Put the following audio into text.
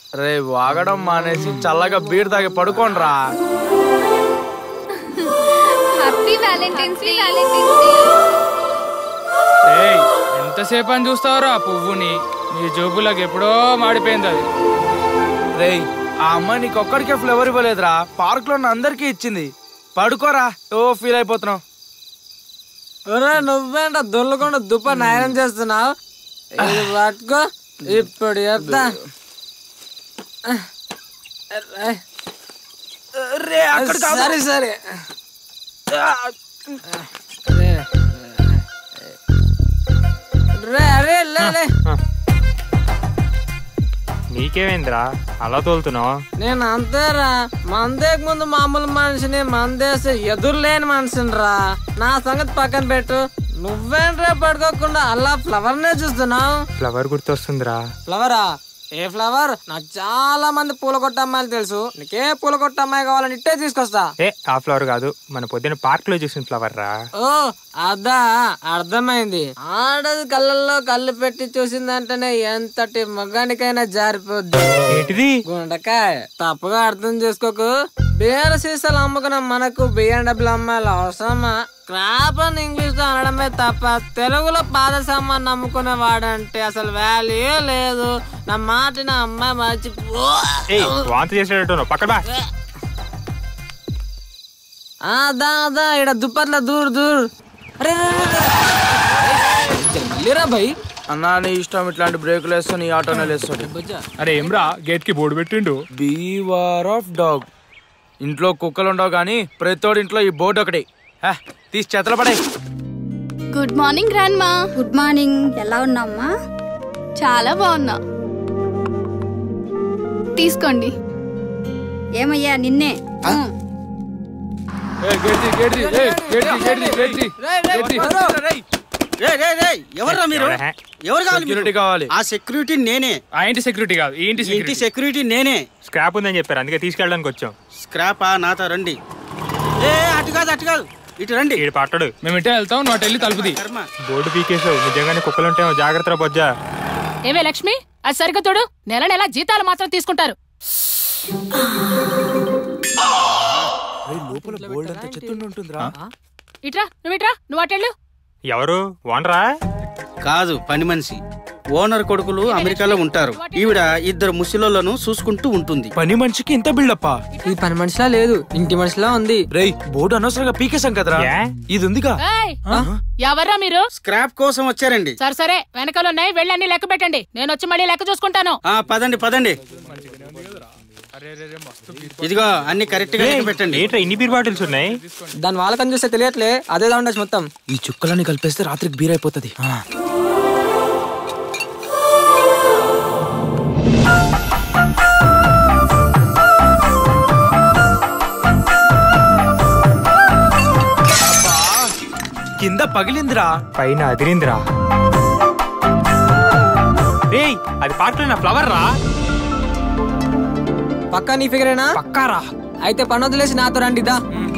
రే వాగడం మానేసి చల్లగా బీర్ తాగి పడుకోండ్రా happy valentine's day valentine's day ఏయ్ ఎంతసేపు అని చూస్తావురా ఆ పువ్వుని నీ జోబులకు ఎప్పుడో మాడిపోయింది అది రే ఆ అమ్మాయి నీకు ఒక్కడికే ఫ్లేవర్ ఇవ్వలేదురా పార్క్ లో ఉన్న అందరికీ ఇచ్చింది పడుకోరా ఓ ఫీల్ అయిపోతున్నావు ఒరే నువ్వేంట దొల్లకుండా దుప్ప నాయనం చేస్తున్నావు ఇది పట్టుకో ఇప్పుడు చెప్తా రే అక్కడ కాదు. సరే సరే రే అరే లే లే నీకేమైందిరా అలా తోలుతున్నావు నేను అంతేరా మందేకి ముందు మామూలు మనిషిని మందేసి ఎదురులేని మనిషిని రా నా సంగతి పక్కన పెట్టు నువ్వేంట్రా పడుకోకుండా అలా ఫ్లవర్ నే చూస్తున్నావు ఫ్లవర్ గుర్తొస్తుందిరా ఫ్లవరా ఏ ఫ్లవర్ నాకు చాలా మంది పూల కొట్ట అమ్మాయిలు తెలుసు నీకే పూల కొట్ట అమ్మాయి కావాలని ఇట్టే తీసుకొస్తా ఏ ఆ ఫ్లవర్ కాదు మన పొద్దున్న పార్క్ లో చూసిన ఫ్లవర్ రా ఓ అదా అర్థమైంది ఆడది కళ్ళల్లో కళ్ళు పెట్టి చూసిందంటేనే ఎంతటి మగానికైనా జారిపోద్ది ఏంటిది గుండకాయ తప్పుగా అర్థం చేసుకోకు బీర సీసాలు అమ్ముకున్న మనకు బిఎండబ్ల్యూ అమ్మాయిలు అవసరమా క్రాప్ అని ఇంగ్లీష్ లో అనడమే తప్ప తెలుగులో పాద సామాన్ అమ్ముకునే వాడంటే అసలు వాల్యూ లేదు నా మాట నా అమ్మాయి మర్చి ఏయ్ వాంతి చేసేటట్టు పక్కన బా దా దా ఇక్కడ దుప్పట్ల దూర్ దూర్ అరే లేరా భయ్ అన్నా నీ ఇష్టం ఇట్లాంటి బ్రేకులు వేస్తా నీ ఆటోనే లేస్తాడు అరే ఏమ్రా గేట్ కి బోర్డు పెట్టిండు బీవార్ ఆఫ్ డాగ్ ఇంట్లో కుక్కలు ఉండవు కానీ ప్రతితోడి ఇంట్లో ఈ బోర్డు ఒకటి హే, తీసి చేతలు పడే good morning grandma good morning ఎలా ఉన్నామ్మా చాలా బాగున్నా తీసుకోండి ఏమయ్యా నిన్నే ఎవర్రా మీరు ఎవరా? ఎవరు కావాలి మీకు? సెక్యూరిటీ కావాలి ఆ సెక్యూరిటీ నేనే ఆ ఇంటి సెక్యూరిటీ కాదు ఈ ఇంటి ఈ ఇంటి సెక్యూరిటీ సెక్యూరిటీ నేనే స్క్రాప్ ఉందని చెప్పారు అందుకే తీసుకెళ్ళడానికి వచ్చాం స్క్రాపా నాతో రండి ఏ అటు కాదు అటు కాదు ఇటు రండి ఈడు పట్టడు మేము ఇటే వెళ్తాం నువ్వు అటు వెళ్ళి తలుపుది కర్మ బోర్డు పీకేసావు నిజంగానే కుక్కలుంటేమో జాగ్రత్త బొజ్జా ఏమే లక్ష్మి అది సరిగ్గా తోడు నెల నెల జీతాలు మాత్రం తీసుకుంటారు లోపల బోల్డ్ అంతా చెత్తుండి ఉంటుందిరా ఇట్రా నువ్వు ఇట్రా నువ్వు అటెళ్ళు ఎవరు ఓనరా కాదు పని మనిషి ఓనర్ కొడుకులు అమెరికాలో ఉంటారు ఈవిడ ఇద్దరు ముసలోళ్ళను చూసుకుంటూ ఉంటుంది పని మనిషికి ఇంత బిల్డప్పా ఇది పని మనిషిలా లేదు ఇంటి మనిషిలా ఉంది రేయ్ బోర్డు అనవసరంగా పీకేశాం కదరా ఏ? ఇది ఉందిగా ఏయ్, ఎవర్రా మీరు స్క్రాప్ కోసం వచ్చారండి సరే సరే వెనకాల ఉన్నాయి వెళ్ళి అన్ని లెక్క పెట్టండి నేను వచ్చి మళ్ళీ లెక్క చూసుకుంటాను ఆ పదండి పదండి ఇదిగో అన్ని కరెక్ట్ గా లెక్క పెట్టండి ఏంట్రా ఇన్ని బీర్ బాటిల్స్ ఉన్నాయి దాని వాళ్ళకని చూస్తే తెలియట్లే అదే ఉండొచ్చు మొత్తం ఈ చుక్కలన్నీ కలిపేస్తే రాత్రికి బీర్ అయిపోతుంది కింద పగిలిందిరా పైన అదిరిందిరా ఏయ్ అది పార్క్ లో నా ఫ్లవర్ రా పక్కా నీ ఫిగరేనా పక్కారా అయితే పని వదిలేసి నాతో రండి దా